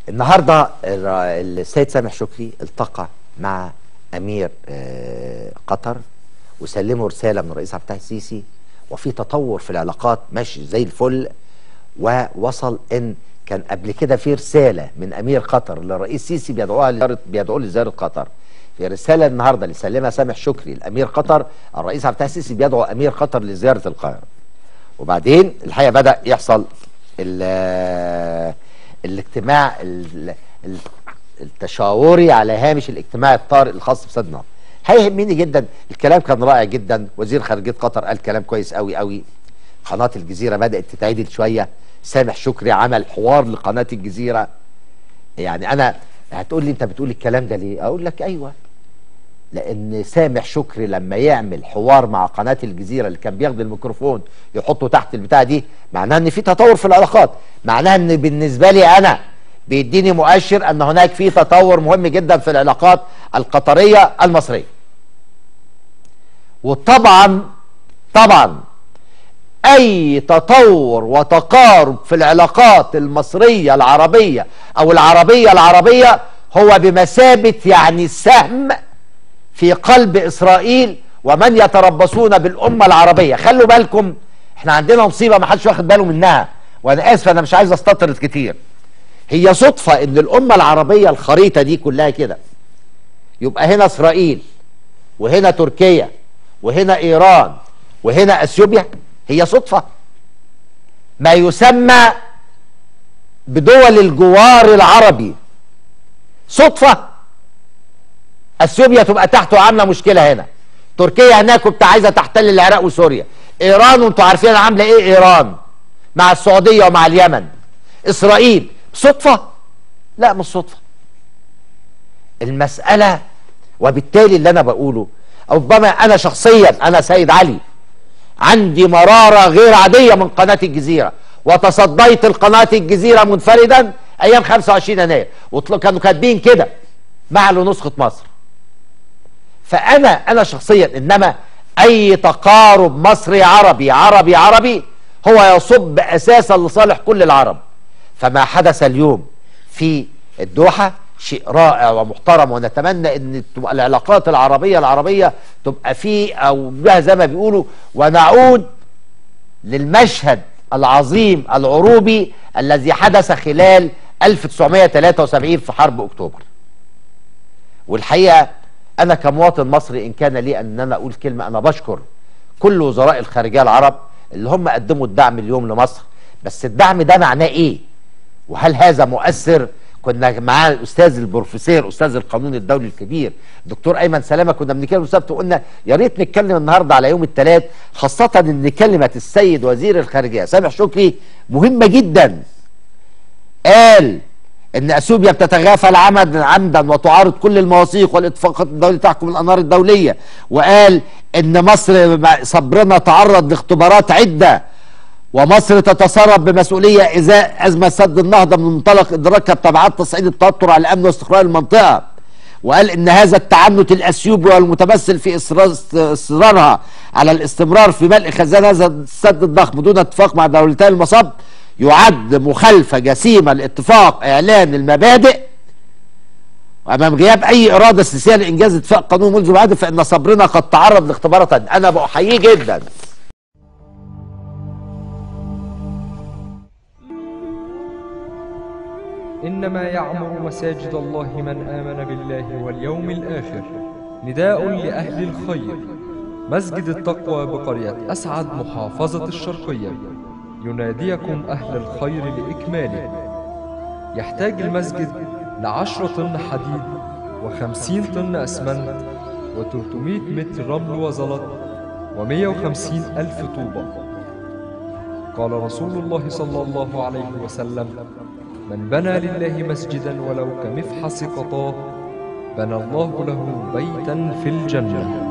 النهارده الر- السيد سامح شكري التقى مع امير آه، قطر وسلموا رساله من الرئيس عبد الفتاح السيسي وفي تطور في العلاقات ماشي زي الفل ووصل ان كان قبل كده في رساله من امير قطر للرئيس السيسي بيدعوها لزياره بيدعوه لزياره قطر في رساله النهارده اللي سلمها سامح شكري لامير قطر الرئيس عبد الفتاح السيسي بيدعو امير قطر لزياره القاهره وبعدين الحقيقه بدا يحصل ال- الاجتماع ال- ال- التشاوري على هامش الاجتماع الطارئ الخاص بسد النهضه هيهمني جدا الكلام كان رائع جدا وزير خارجيه قطر قال كلام كويس قوي قوي قناه الجزيره بدات تتعدل شويه سامح شكري عمل حوار لقناه الجزيره يعني انا هتقول لي انت بتقول الكلام ده ليه اقول لك ايوه لان سامح شكري لما يعمل حوار مع قناه الجزيره اللي كان بياخد الميكروفون يحطه تحت البتاع دي معناها ان في تطور في العلاقات معناها ان بالنسبه لي انا بيديني مؤشر ان هناك في تطور مهم جدا في العلاقات القطريه المصريه وطبعا طبعا اي تطور وتقارب في العلاقات المصريه العربيه او العربيه العربيه هو بمثابه يعني السهم في قلب اسرائيل ومن يتربصون بالامه العربيه خلوا بالكم احنا عندنا مصيبه ما حدش واخد باله منها وانا اسف انا مش عايز استطرد كتير هي صدفه ان الامه العربيه الخريطه دي كلها كده يبقى هنا اسرائيل وهنا تركيا وهنا ايران وهنا اثيوبيا هي صدفه ما يسمى بدول الجوار العربي صدفه اثيوبيا تبقى تحته عامله مشكله هنا تركيا هناك وبتاع عايزه تحتل العراق وسوريا ايران وانتوا عارفين عامله ايه ايران مع السعوديه ومع اليمن اسرائيل صدفه لا مش صدفه المساله وبالتالي اللي انا بقوله ربما انا شخصيا انا سيد علي عندي مراره غير عاديه من قناه الجزيره وتصديت القناه الجزيره منفردا ايام 25 يناير وكانوا كاتبين كده مع له نسخه مصر فانا انا شخصيا انما اي تقارب مصري عربي عربي عربي هو يصب اساسا لصالح كل العرب فما حدث اليوم في الدوحه شيء رائع ومحترم ونتمنى ان تبقى العلاقات العربيه العربيه تبقى في او بها زي ما بيقولوا ونعود للمشهد العظيم العروبي الذي حدث خلال 1973 في حرب اكتوبر والحقيقه انا كمواطن مصري ان كان لي ان انا اقول كلمه انا بشكر كل وزراء الخارجيه العرب اللي هم قدموا الدعم اليوم لمصر بس الدعم ده معناه ايه وهل هذا مؤثر كنا معاه الاستاذ البروفيسور استاذ القانون الدولي الكبير دكتور ايمن سلامه كنا بنتكلم السبت وقلنا يا ريت نتكلم النهارده على يوم الثلاث خاصه ان كلمه السيد وزير الخارجيه سامح شكري مهمه جدا قال ان اثيوبيا بتتغافل عمدا عمدا وتعارض كل المواثيق والاتفاقات الدوليه تحكم الانهار الدوليه وقال ان مصر صبرنا تعرض لاختبارات عده ومصر تتصرف بمسؤوليه ازاء ازمه سد النهضه من منطلق ادراكها بتبعات تصعيد التوتر على الامن واستقرار المنطقه وقال ان هذا التعنت الاثيوبي والمتمثل في إصرار- اصرارها على الاستمرار في ملء خزان هذا السد الضخم دون اتفاق مع دولتي المصب يعد مخالفه جسيمه لاتفاق اعلان المبادئ وامام غياب اي اراده سياسيه لانجاز اتفاق قانون منذ بعد فان صبرنا قد تعرض لاختبارات انا بحييه جدا إنما يعمر مساجد الله من آمن بالله واليوم الآخر نداء لأهل الخير مسجد التقوى بقرية أسعد محافظة الشرقية يناديكم أهل الخير لإكماله يحتاج المسجد لعشرة طن حديد وخمسين طن أسمنت وتلتمائة متر رمل وزلط ومية وخمسين ألف طوبة قال رسول الله صلى الله عليه وسلم من بنى لله مسجدا ولو كمفحص قطاه بنى الله له بيتا في الجنه